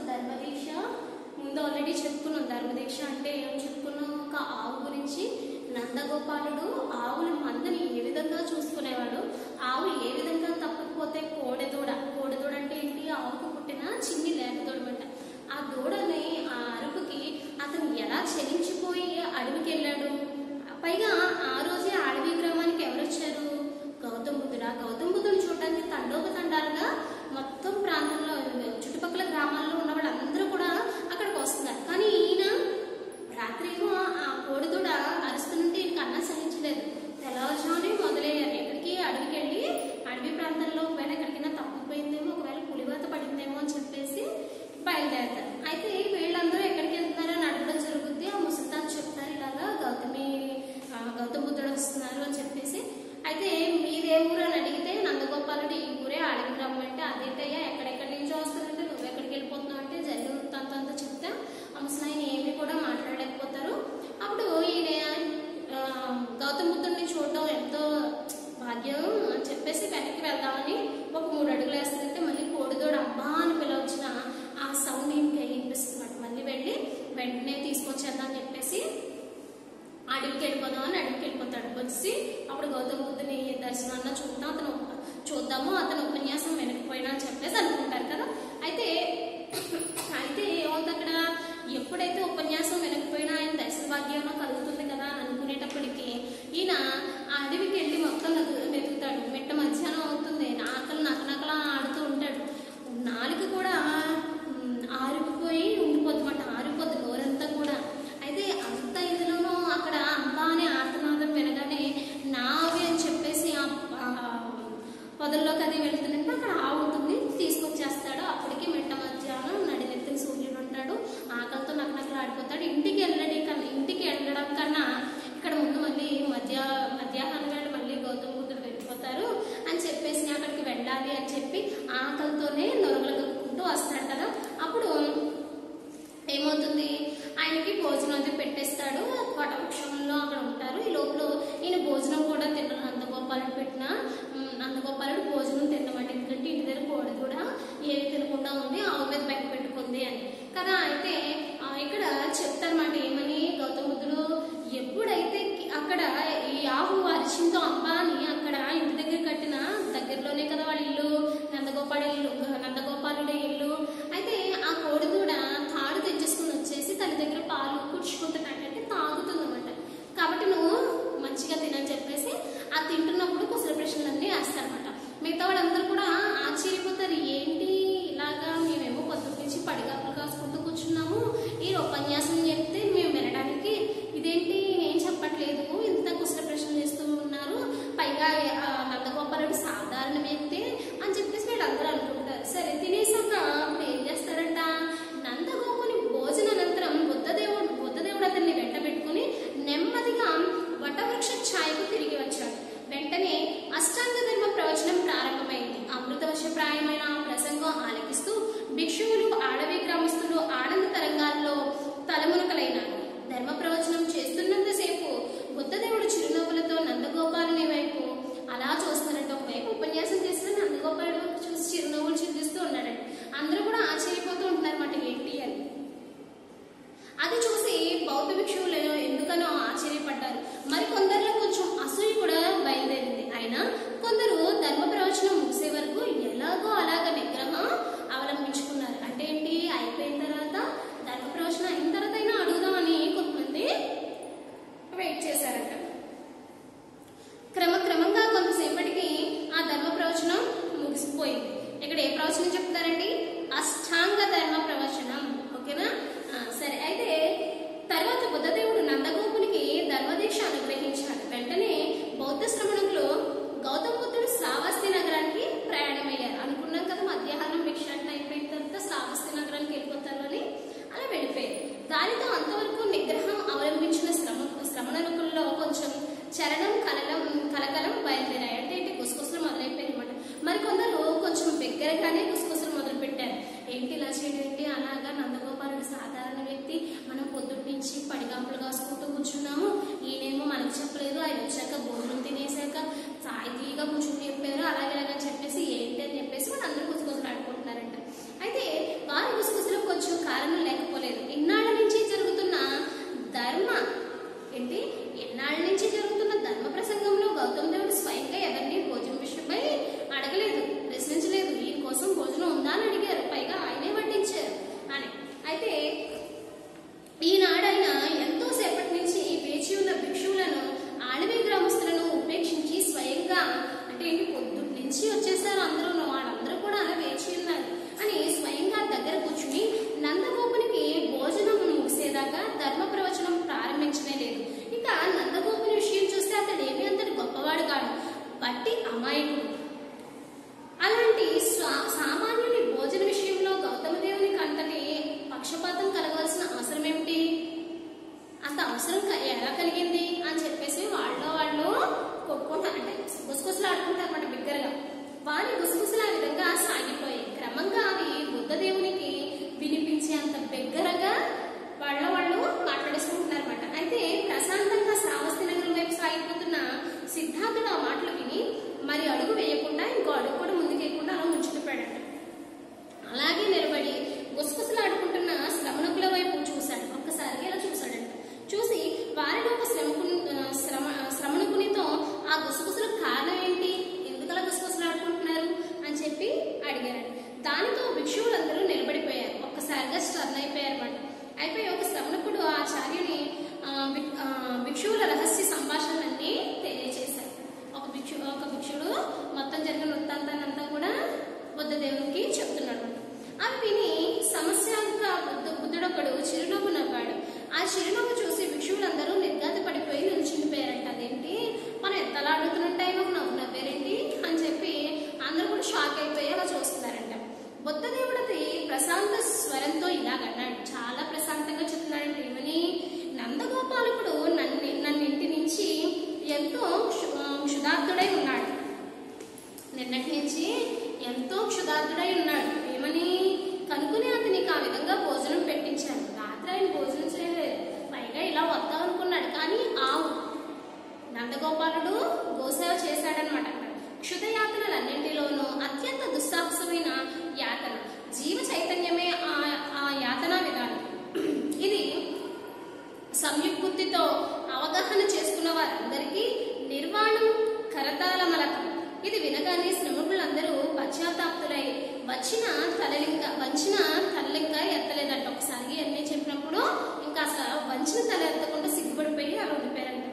ధర్మదీక్ష ముందు ఆల్రెడీ చెప్పుకున్నాం ధర్మదీక్ష అంటే ఏం చెప్పుకున్నాం ఒక ఆవు గురించి నందగోపాలుడు ఆవుల మందని ఏ విధంగా చూసుకునేవాడు ఆవు ఏ విధంగా తప్పకపోతే కోడెదూడ కోడెదూడ అంటే ఏంటి ఆవుకు పుట్టిన చిన్ని లేక దూడమంట ఆ దూడని ఆ అరుపుకి అతను ఎలా చలించిపోయి అడవికి వెళ్ళాడు పైగా ఆ రోజే ఆ అడవి గ్రామానికి ఎవరు వచ్చారు గౌతమ బుద్ధుడు ఆ గౌతమ బుద్ధుని చూడడానికి తండోపతండాలుగా మొత్తం ప్రాంతంలో చుట్టుపక్కల గ్రామాల్లో ఉన్న వాళ్ళందరూ కూడా అక్కడికి వస్తున్నారు కానీ ఈయన రాత్రి ఏమో ఆ కోడిదూడ అరుస్తుంటే ఈయనకి అన్నం సహించలేదు తెల్లవారుజామునే మొదలయ్యారు ఎక్కడికి అడవికి వెళ్ళి అడవి ప్రాంతంలో ఒకవేళ ఎక్కడికైనా తప్పిపోయిందేమో ఒకవేళ పులివాత పడిందేమో అని చెప్పేసి బయలుదేరతారు అయితే వీళ్ళందరూ ఎక్కడికి వెళ్తున్నారో అని అడగడం జరుగుద్ది ఆ ముసల్తాన్ చెప్తారు ఇలాగా గౌతమి ఆ, గౌతమ బుద్ధుడు వస్తున్నారు అని చెప్పేసి అయితే మీదే ఊరు అని అడిగితే నందగోపాలుడు ఈ ఊరే అడవి రమ్మంటే అదేంటయ్యా ఎక్కడెక్కడి నుంచో వస్తారంటే నువ్వు ఎక్కడికి వెళ్ళిపోతున్నావు అంటే జరిగిన వృత్తాంతంతో చెప్తే ఆ ముసలాయన ఏమీ కూడా మాట్లాడలేకపోతారు అప్పుడు ఈయన ఆ, గౌతమ బుద్ధుడిని చూడడం ఎంతో భాగ్యం అని చెప్పేసి వెనక్కి వెళ్దామని ఒక మూడు అడుగులు వేస్తుంటే మళ్ళీ కోడిదోడు అమ్మా అని పిలవచ్చిన ఆ సౌండ్ ఇంకా వినిపిస్తుంది మళ్ళీ వెళ్ళి వెంటనే తీసుకొచ్చేద్దాం చెప్పేసి అడవికి వెళ్ళిపోదాం అని అడవికి వెళ్ళిపోతాడు వచ్చి అప్పుడు గౌతమ బుద్ధుని దర్శనాన్న చూద్దాం అతను ఉప- చూద్దాము అతను ఉపన్యాసం వెనకపోయినా అని చెప్పేసి అనుకుంటారు కదా అయితే అయితే ఏమవుతుంది అక్కడ ఎప్పుడైతే ఉపన్యాసం వెనకపోయినా ఆయన దర్శన భాగ్యం కలుగుతుంది కదా అని అనుకునేటప్పటికి ఈయన ఆ అడవికి వెళ్ళి మొత్తం వెతు- వెతుకుతాడు మిట్ట మధ్యాహ్నం అవుతుంది ఆకలి నకనకలా ఆడుతూ ఉంటాడు నాలుగు కూడా ఉమ్, ఆరిపోయి ఉండిపోతుందన్నమాట ఆరిపోద్ది నోరంతా కూడా అయితే అంత ఇదిలోనూ అక్కడ అంబా అనే ఆర్తనాదం వినగానే నావి అని చెప్పేసి ఆ ఆ పొదల్లోకి అది వెళ్తుందంటే అక్కడ ఆవు ఉంటుంది తీసుకొచ్చేస్తాడు అప్పటికి మిట్ట మధ్యాహ్నం నడినెత్తిన సూర్యుడు ఉంటాడు ఆకలితో నక్కనక్కలు ఆడిపోతాడు ఇంటికి వెళ్ళడి కన్నా ఇంటికి వెళ్ళడం కన్నా ఇక్కడ ముందు మళ్ళీ మధ్య మధ్యాహ్నం వేళ మళ్ళీ గౌతమ బుద్ధుడు వెళ్ళిపోతారు అని చెప్పేసి అక్కడికి వెళ్ళాలి అని చెప్పి ఆకలితోనే నొరగలు కక్కుకుంటూ వస్తాడు కదా అప్పుడు ఏమవుతుంది ఆయనకి భోజనం అది పెట్టేస్తాడు వటవృక్షంలో అక్కడ ఉంటారు ఈ లోపల ఈయన భోజనం కూడా తిన్నాడు నందగోపాలుడు పెట్టిన ఉమ్, నందగోపాలుడు భోజనం తిన్నమాట ఎందుకంటే ఇంటి దగ్గర కోడి కూడా ఏమి తినకుండా ఉంది ఆవు మీద బెక్క పెట్టుకుంది అని కదా అయితే ఆ, ఇక్కడ చెప్తారన్నమాట ఏమని గౌతమ బుద్ధుడు ఎప్పుడైతే కి- అక్కడ ఈ ఆవు అరిచిందో అబ్బా అని అక్కడ ఇంటి దగ్గర కట్టిన దగ్గరలోనే కదా వాళ్ళ ఇల్లు నందగోపాల ఇల్లు నందగోపాలుడి ఇల్లు అయితే ఆ కోడి కూడా తాడు తెచ్చేసుకుని వచ్చేసి తన దగ్గర పాలు కుడుచుకుంటున్నట్టంటే తాగుతుందన్నమాట కాబట్టి నువ్వు మంచిగా తినని చెప్పేసి ఆ తింటున్నప్పుడు కుసల ప్రశ్నలన్నీ వేస్తారనమాట మిగతా వాళ్ళందరూ కూడా ఆశ్చర్యపోతారు ఏంటి ఇలాగా మేమేమో పొద్దున్న నుంచి పడిగాపులు కాసుకుంటూ కూర్చున్నాము ఈ ఉపన్యాసం చెప్తే మేము వినడానికి ఇదేంటి ఏం చెప్పట్లేదు ఇంత కుసల ప్రశ్నలు చేస్తూ ఉన్నారు పైగా ఆ, నందగోపాలుడు సాధారణ వ్యక్తి అని చెప్పేసి వీళ్ళందరూ అనుకుంటారు సరే తినేసాక అప్పుడు ఏం చేస్తారంట నందగోపుని భోజన అనంతరం బుద్ధదేవుడు బుద్ధదేవుడు అతన్ని వెంట పెట్టుకుని నెమ్మదిగా వటవృక్ష ఛాయకు తిరిగి వచ్చాడు వెంటనే అష్టాంగ ధర్మ ప్రవచనం ప్రారంభమైంది అమృతవశప్రాయమైన ఆ ప్రసంగం ఆలకిస్తూ భిక్షువులు ఆడవి గ్రామస్తులు ఆనంద తరంగాల్లో తలమునకలైనారు ధర్మ ప్రవచనం చేస్తున్నంతసేపు బుద్ధదేవుడు చిరునవ్వులతో నందగోపాలుని వైపు అలా చూస్తున్నారంటే ఒకవైపు ఉపన్యాసం చేసిన నందగోపాలుడు వైపు చూసి చిరునవ్వులు చిందిస్తూ ఉన్నాడంట అందరూ కూడా ఆశ్చర్యపోతూ ఉంటున్నారన్నమాట ఏంటి అని అది చూసి బౌద్ధ భిక్షువులు ఎందుకనో ఆశ్చర్యపడ్డారు మరి కొందరిలో కొంచెం అసూయ కూడా బయలుదేరింది అయినా కొందరు ధర్మ ప్రవచనం ముగిసే వరకు ఎలాగో అలాగ నిగ్రహం అవలంబించుకున్నారు అంటే ఏంటి అయిపోయిన తర్వాత ధర్మ ప్రవచనం అయిన తర్వాత అయినా అడుగుదామని కొంతమంది వెయిట్ చేశారట క్రమక్రమంగా కొంతసేపటికి ఆ ధర్మ ప్రవచనం ముగిసిపోయింది ఇక్కడ ఏ ప్రవచనం చెప్తారండి అష్టాంగ ధర్మ ప్రవచనం ఓకేనా ఆ, సరే అయితే తర్వాత బుద్ధదేవుడు నందగోపునికి ధర్మదీక్ష అనుగ్రహించాడు వెంటనే బౌద్ధ శ్రమణకులు గౌతమ బుద్ధుడు శ్రావస్తి నగరానికి ప్రయాణమయ్యారు అనుకున్నాం కదా మధ్యాహ్నం భిక్షాటన అయిపోయిన తర్వాత శ్రావస్తి నగరానికి వెళ్ళిపోతారు అని అలా వెళ్ళిపోయారు దానితో అంతవరకు నిగ్రహం అవలంబించిన శ్రమ శ్రమణకుల్లో కొంచెం చరణం కలలం కలకలం బయలుదేరాయి అంటే ఏంటి గుసగుసలు మొదలైపోయింది అనమాట మరి కొందరు కొంచెం దగ్గరగానే గుసగుసలు మొదలు పెట్టారు ఏంటి ఇలా చేయడం ఏంటి అలాగా నందగోపాలుడు సాధారణ వ్యక్తి మనం పొద్దున్న నుంచి పడిగాపులు కాసుకుంటూ కూర్చున్నాము ఈయనేమో మనకు చెప్పలేదు ఆయన వచ్చాక భోజనం తినేసాక సాయితీగా కూర్చుని చెప్పారు అలాగే అలాగని చెప్పేసి ఏంటి అని చెప్పేసి వాళ్ళందరూ గుసగుసలు ఆడుకుంటున్నారంట అయితే వారు గుసగుసలు కొంచెం స్టర్న్ అయిపోయారు అనమాట అయిపోయి ఒక శ్రవణకుడు ఆచార్యుని ఆ, భిక్- ఆ, భిక్షువుల రహస్య సంభాషణలన్నీ తెలియజేశారు ఒక భిక్షు ఒక భిక్షుడు మొత్తం జరిగిన వృత్తాంతాన్నంతా కూడా బుద్ధ దేవునికి చెప్తున్నాడు అవి విని సమస్యాగా బుద్ధ బుద్ధుడొకడు చిరునవ్వు నవ్వాడు ఆ చిరునవ్వు చూసి భిక్షువులందరూ నిర్గాత పడిపోయి నిల్చుండిపోయారంట అదేంటి మనం ఎంతలా అడుగుతున్నట్టు ఆయన ఒక నవ్వు నవ్వారేంటి అని చెప్పి అందరూ కూడా షాక్ అయిపోయి అలా చూస్తున్నారంట బుద్ధ దేవుడిది ప్రశాంత స్వరంతో ఇలాగన్నాడు చాలా ప్రశాంతంగా చెప్తున్నాడంటే ఏమని నందగోపాలకుడు నన్ను నన్ను ఇంటి నుంచి ఎంతో క్షు- ఆ, క్షుధార్థుడై ఉన్నాడు నిన్నటి నుంచి ఎంతో క్షుధార్థుడై ఉన్నాడు ఏమని కనుకుని అతనికి ఆ విధంగా భోజనం పెట్టించాను రాత్రి ఆయన భోజనం చేయలేదు పైగా ఇలా వద్దాం అనుకున్నాడు కానీ ఆవు నందగోపాలుడు గోసేవ చేశాడనమాట అక్కడ క్షుధ యాతనలన్నింటిలోనూ అత్యంత దుస్సాహసమైన యాతన జీవ చైతన్యమే ఆ ఆ యాతనా విధానం ఇది సంయుక్తితో అవగాహన చేసుకున్న వారందరికీ నిర్వాణం కరతాళమలకం ఇది వినగానే శ్రమకులందరూ పశ్చాత్తాప్తులై వచ్చిన తలలింక వంచిన తలలింక ఎత్తలేదంట ఒకసారి అన్నీ చెప్పినప్పుడు ఇంకా అసలు వంచిన తల ఎత్తకుండా సిగ్గుపడిపోయి అలా ఉండిపోయారంట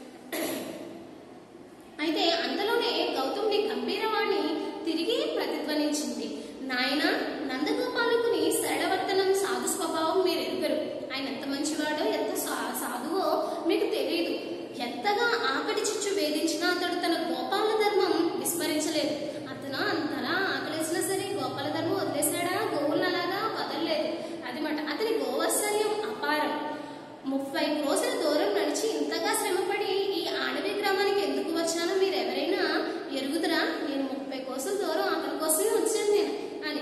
అయితే అంతలోనే గౌతముని గంభీరవాణి తిరిగి ప్రతిధ్వనించింది నాయన నందగోపాలకుని సరళవర్తనం సాధు స్వభావం మీరు ఎరుగరు ఆయన ఎంత మంచివాడో ఎంత సా- సాధువో మీకు తెలియదు ఎంతగా ఆకటి చిచ్చు వేధించినా అతడు తన గోపాల ధర్మం విస్మరించలేదు అతను అంతలా ఆకలేసినా సరే గోపాల ధర్మం వదిలేశాడా గోవులను అలాగా వదలలేదు అది మాట అతని గోవాత్సల్యం అపారం ముప్పై రోజుల దూరం నడిచి ఇంతగా శ్రమపడి ఈ ఆడవి గ్రామానికి ఎందుకు వచ్చానో మీరు ఎవరైనా ఎరుగుదరా నేను ముప్పై కోసల దూరం అతని కోసమే వచ్చాను నేను అని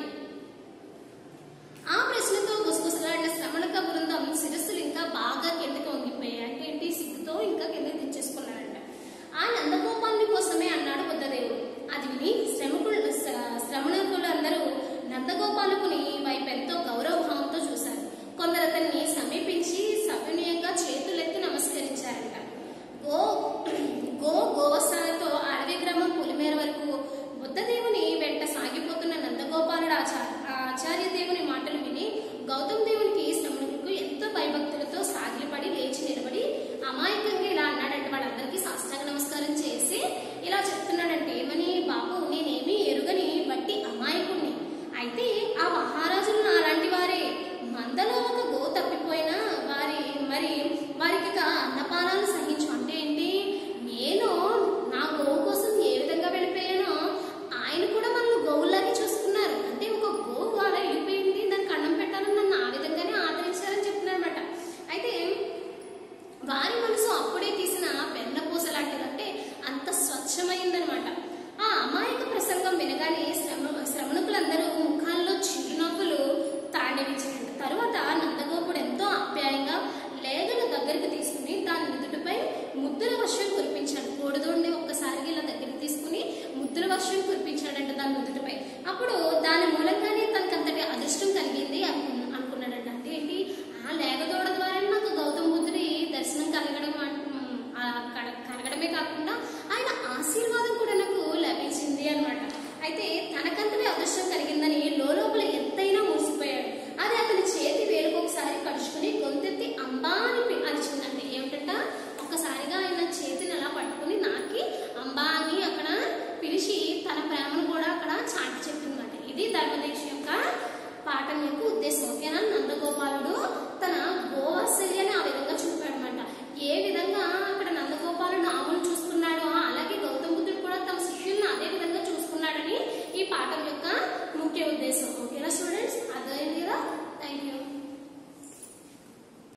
ఆ ప్రశ్నతో గుసగుసలాడిన శ్రమణక బృందం శిరస్సులు ఇంకా బాగా కిందకి వంగిపోయాయి అంటే ఏంటి సిగ్గుతో ఇంకా కిందకి తెచ్చేసుకున్నారంట ఆ నందగోపాలుని కోసమే అన్నాడు బుద్ధదేవుడు అది విని శ్రమకులు శ్రమణకులందరూ నందగోపాలకుని వైపు ఎంతో గౌరవభావంతో చూశారు కొందరు అతన్ని సమీపించి సవినయంగా చేతులెత్తి నమస్కరించారంట గో గో గోవస్థానతో అడవి గ్రామం పులిమేర వరకు బుద్ధదేవుని వెంట సాగిపోతున్న నందగోపాలుడు ఆచార్య ఆచార్య దేవుని మాటలు విని గౌతమ్ దేవునికి శ్రమణులకు ఎంతో భయభక్తులతో సాగిలపడి లేచి నిలబడి అమాయకంగా ఇలా అన్నాడంటే వాళ్ళందరికీ సాష్టాంగ నమస్కారం చేసి ఇలా చెప్తున్నాడు